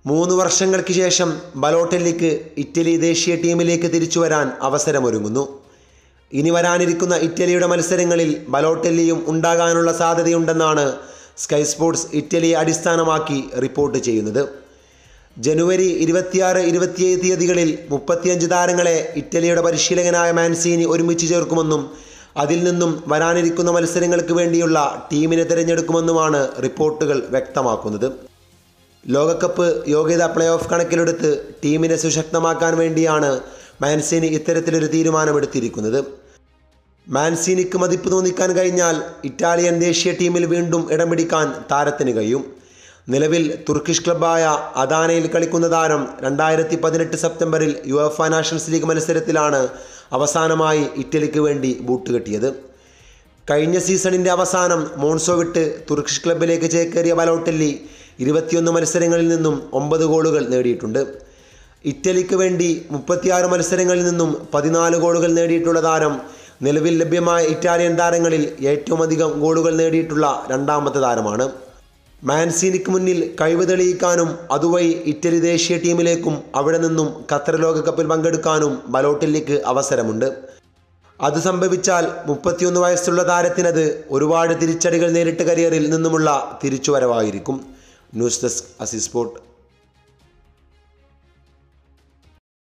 മൂന്ന് വർഷങ്ങൾക്ക് ശേഷം ബലോട്ടെല്ലിക്ക് ഇറ്റലി ദേശീയ ടീമിലേക്ക് തിരിച്ചു വരാൻ അവസരമൊരുങ്ങുന്നു ഇനി വരാനിരിക്കുന്ന ഇറ്റലിയുടെ മത്സരങ്ങളിൽ ബലോട്ടെല്ലിയും ഉണ്ടാകാനുള്ള സാധ്യതയുണ്ടെന്നാണ് സ്കൈ സ്പോർട്സ് ഇറ്റലിയെ അടിസ്ഥാനമാക്കി റിപ്പോർട്ട് ചെയ്യുന്നത് ജനുവരി ഇരുപത്തിയാറ് ഇരുപത്തിയേഴ് തീയതികളിൽ മുപ്പത്തിയഞ്ച് താരങ്ങളെ ഇറ്റലിയുടെ പരിശീലകനായ മാൻസീനി ഒരുമിച്ച് ചേർക്കുമെന്നും അതിൽ നിന്നും വരാനിരിക്കുന്ന മത്സരങ്ങൾക്ക് വേണ്ടിയുള്ള ടീമിനെ തിരഞ്ഞെടുക്കുമെന്നുമാണ് റിപ്പോർട്ടുകൾ വ്യക്തമാക്കുന്നത് ലോകകപ്പ് യോഗ്യത പ്ലേ ഓഫ് കണക്കിലെടുത്ത് ടീമിനെ സുശക്തമാക്കാൻ വേണ്ടിയാണ് മാൻസീനി ഇത്തരത്തിലൊരു തീരുമാനമെടുത്തിരിക്കുന്നത് മാൻസീനിക്ക് മതിപ്പ് തോന്നിക്കാൻ കഴിഞ്ഞാൽ ഇറ്റാലിയൻ ദേശീയ ടീമിൽ വീണ്ടും ഇടം പിടിക്കാൻ താരത്തിന് കഴിയും നിലവിൽ തുർക്കിഷ് ക്ലബ്ബായ അദാനയിൽ കളിക്കുന്ന താരം രണ്ടായിരത്തി പതിനെട്ട് സെപ്റ്റംബറിൽ യു എഫ് നാഷൻസ് ലീഗ് മത്സരത്തിലാണ് അവസാനമായി ഇറ്റലിക്ക് വേണ്ടി ബൂട്ട് കെട്ടിയത് കഴിഞ്ഞ സീസണിൻ്റെ അവസാനം മോൺസോ വിട്ട് തുർക്കിഷ് ക്ലബിലേക്ക് ചേക്കേറിയ ബലോട്ടെല്ലി ഇരുപത്തിയൊന്ന് മത്സരങ്ങളിൽ നിന്നും ഒമ്പത് ഗോളുകൾ നേടിയിട്ടുണ്ട് ഇറ്റലിക്ക് വേണ്ടി മുപ്പത്തിയാറ് മത്സരങ്ങളിൽ നിന്നും പതിനാല് ഗോളുകൾ നേടിയിട്ടുള്ള താരം നിലവിൽ ലഭ്യമായ ഇറ്റാലിയൻ താരങ്ങളിൽ ഏറ്റവും അധികം ഗോളുകൾ നേടിയിട്ടുള്ള രണ്ടാമത്തെ താരമാണ് മാൻസീനിക്ക് മുന്നിൽ കഴിവ് തെളിയിക്കാനും അതുവഴി ഇറ്റലി ദേശീയ ടീമിലേക്കും അവിടെ നിന്നും ഖത്തർ ലോകകപ്പിൽ പങ്കെടുക്കാനും ബലോട്ടില്ലിക്ക് അവസരമുണ്ട് അത് സംഭവിച്ചാൽ മുപ്പത്തിയൊന്ന് വയസ്സുള്ള താരത്തിനത് ഒരുപാട് തിരിച്ചടികൾ നേരിട്ട കരിയറിൽ നിന്നുമുള്ള തിരിച്ചുവരവായിരിക്കും ന്യൂസ് ഡെസ്ക് അസിസ്പോർട്ട്